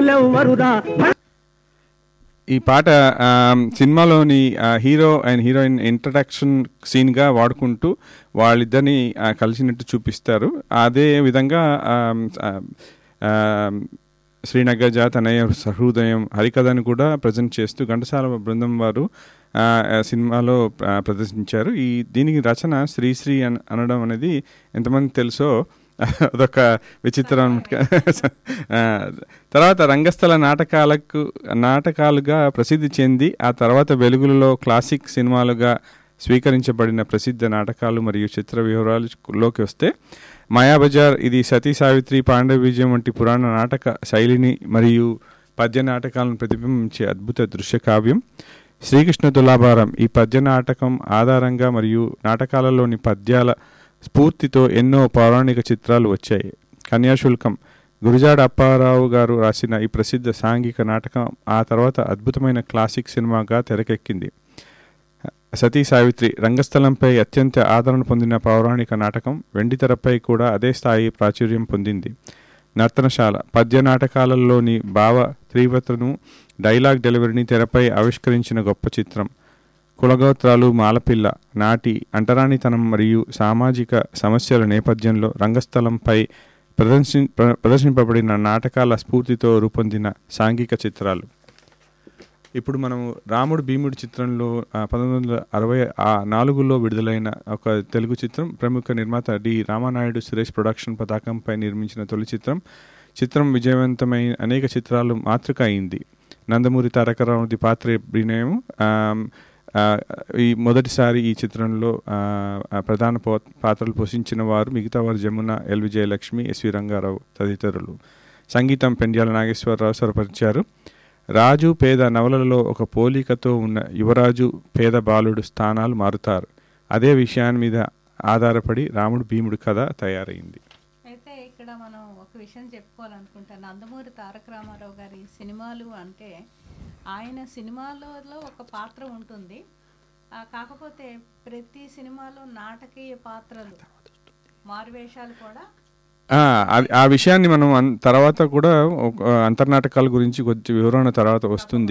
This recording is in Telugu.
వాళ్ళెవ్వరురా ఈ పాట ఆ, సినిమాలోని ఆ, హీరో అండ్ హీరోయిన్ ఇంట్రడక్షన్ సీన్గా వాడుకుంటూ వాళ్ళిద్దరిని ఆ, కలిసినట్టు చూపిస్తారు అదే విధంగా ఆ, ఆ, ఆ, శ్రీనగజ తనయ సహృదయం హరికథను కూడా ప్రజెంట్ చేస్తూ ఘంటసాల బృందం వారు ఆ, ఆ, సినిమాలో ఆ, ప్రదర్శించారు ఈ దీనికి రచన శ్రీశ్రీ అన అనడం అనేది ఎంతమంది తెలుసో అదొక విచిత్రం అనమాట ఆ, తర్వాత రంగస్థల నాటకాలకు నాటకాలుగా ప్రసిద్ధి చెంది ఆ తర్వాత వెలుగులలో క్లాసిక్ సినిమాలుగా స్వీకరించబడిన ప్రసిద్ధ నాటకాలు మరియు చిత్ర వివరాలలోకి వస్తే మాయాబజార్ ఇది సతీ సావిత్రి పాండవ విజయం వంటి పురాణ నాటక శైలిని మరియు పద్య నాటకాలను ప్రతిబింబించే అద్భుత దృశ్య కావ్యం శ్రీకృష్ణ తులాభారం ఈ పద్య నాటకం ఆధారంగా మరియు నాటకాలలోని పద్యాల స్ఫూర్తితో ఎన్నో పౌరాణిక చిత్రాలు వచ్చాయి కన్యాశుల్కం గురుజాడ అప్పారావు గారు రాసిన ఈ ప్రసిద్ధ సాంఘిక నాటకం ఆ తర్వాత అద్భుతమైన క్లాసిక్ సినిమాగా తెరకెక్కింది సతీ సావిత్రి రంగస్థలంపై అత్యంత ఆదరణ పొందిన పౌరాణిక నాటకం వెండితెరపై కూడా అదే స్థాయి ప్రాచుర్యం పొందింది నర్తనశాల పద్య నాటకాలలోని భావ తీవ్రతను డైలాగ్ డెలివరీని తెరపై ఆవిష్కరించిన గొప్ప చిత్రం కులగోత్రాలు మాలపిల్ల నాటి అంటరానితనం మరియు సామాజిక సమస్యల నేపథ్యంలో రంగస్థలంపై ప్రదర్శి ప్ర- ప్రదర్శింపబడిన నాటకాల స్ఫూర్తితో రూపొందిన సాంఘిక చిత్రాలు ఇప్పుడు మనం రాముడు భీముడు చిత్రంలో ఆ, పంతొమ్మిది వందల అరవై ఆ నాలుగులో విడుదలైన ఒక తెలుగు చిత్రం ప్రముఖ నిర్మాత డి రామానాయుడు సురేష్ ప్రొడక్షన్ పతాకంపై నిర్మించిన తొలి చిత్రం చిత్రం విజయవంతమైన అనేక చిత్రాలు మాతృక అయింది నందమూరి తారక రామారావు పాత్ర అభినయం ఆమ్, ఆ, ఈ మొదటిసారి ఈ చిత్రంలో ఆ, ఆ, ప్రధాన పో- పాత్రలు పోషించిన వారు మిగతా వారు జమున ఎల్ విజయలక్ష్మి ఎస్వి రంగారావు తదితరులు సంగీతం పెండ్యాల నాగేశ్వరరావు స్వరపరిచారు రాజు పేద నవలలలో ఒక పోలికతో ఉన్న యువరాజు పేద బాలుడు స్థానాలు మారుతారు అదే విషయాన్ని మీద ఆధారపడి రాముడు భీముడు కథ తయారైంది అయితే ఇక్కడ మనం ఒక విషయం చెప్పుకోవాలనుకుంటాను నందమూరి తారక రామారావు గారి సినిమాలు అంటే ఆయన సినిమాలలో ఒక పాత్ర ఉంటుంది ఆ, కాకపోతే ప్రతి సినిమాలో నాటకీయ పాత్రలు మారువేషాలు కూడా ఆ, అది- ఆ విషయాన్ని మనం అన్- తర్వాత కూడా ఒక- అంతర్నాటకాల గురించి కొద్ది వివరణ తర్వాత వస్తుంది